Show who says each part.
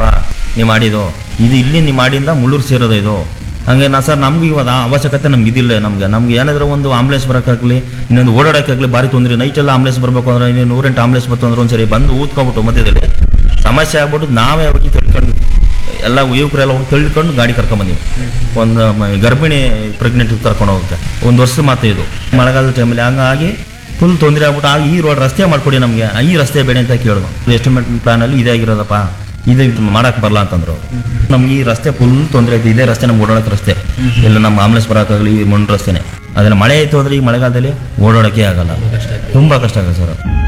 Speaker 1: ನೀವು ಮಾಡಿದ್ದು ಇದು ಇಲ್ಲಿ ನೀವು ಮಾಡಿಂದ ಮುಳ್ಳೂರು ಸೇರೋದು ಇದು ಹಂಗೆ ನಾ ಸರ್ ನಮ್ಗೆ ಇವಾಗ ಆ ಅವಶ್ಯಕತೆ ನಮ್ಗೆ ಇದಿಲ್ಲ ನಮ್ಗೆ ನಮ್ಗೆ ಏನಾದರೂ ಒಂದು ಆಂಬುಲೆನ್ಸ್ ಬರೋಕ್ಕಾಗಲಿ ಇನ್ನೊಂದು ಓಡಾಡೋಕ್ಕಾಗಲಿ ಭಾರಿ ತೊಂದರೆ ನೈಟೆಲ್ಲ ಆಂಬುಲೆನ್ಸ್ ಬರಬೇಕು ಅಂದ್ರೆ ಇನ್ನೂ ನೂರೆಂಟು ಆಂಬುಲೆನ್ಸ್ ಬಂತು ಅಂದ್ರೆ ಒಂದ್ಸರಿ ಬಂದು ಊದ್ಕೊಬಿಟ್ಟು ಮಧ್ಯದಲ್ಲಿ ಸಮಸ್ಯೆ ಆಗ್ಬಿಟ್ಟು ನಾವೇ ಹೋಗಿ ತಿಳ್ಕೊಂಡು ಎಲ್ಲ ಯುವಕರೆಲ್ಲ ಹೋಗಿ ತಿಳ್ಕೊಂಡು ಗಾಡಿ ಕರ್ಕೊಂಬಂದಿವಿ ಒಂದು ಮ- ಗರ್ಭಿಣಿ ಪ್ರೆಗ್ನೆಂಟ್ ಕರ್ಕೊಂಡು ಹೋಗುತ್ತೆ ಒಂದು ವರ್ಷದ ಮಾತು ಇದು ಮಳೆಗಾಲದ ಟೈಮಲ್ಲಿ ಹಂಗಾಗಿ ಫುಲ್ ತೊಂದರೆ ಆಗ್ಬಿಟ್ಟು ಆಗ ಈ ರೋಡ್ ರಸ್ತೆ ಮಾಡ್ಕೊಡಿ ನಮಗೆ ಈ ರಸ್ತೆ ಬೇಡ ಅಂತ ಕೇಳಿದ್ರು ಎಸ್ಟಿಮೇಟ್ ಪ್ಲಾನಲ್ಲಿ ಇದೇ ಆಗಿರೋದಪ್ಪ ಇದು ಇದು ಮಾಡಕ್ ಬರಲ್ಲ ಅಂತಂದ್ರು ನಮ್ಗೆ ಈ ರಸ್ತೆ ಫುಲ್ ತೊಂದರೆ ಐತೆ ಇದೇ ರಸ್ತೆ ನಮ್ಗೆ ಓಡಾಡಕ್ಕೆ ರಸ್ತೆ ಇಲ್ಲ ನಮ್ಮ ಆಂಬುಲೆನ್ಸ್ ಬರೋಕ್ಕಾಗಲಿ ಈ ಮಣ್ಣು ರಸ್ತೆನೆ ಅದನ್ನ ಮಳೆ ಆಯ್ತು ಅಂದ್ರೆ ಈ ಮಳೆಗಾಲದಲ್ಲಿ ಓಡಾಡೋಕ್ಕೆ ಆಗಲ್ಲ ತುಂಬಾ ಕಷ್ಟ ಆಗುತ್ತೆ ಸರ್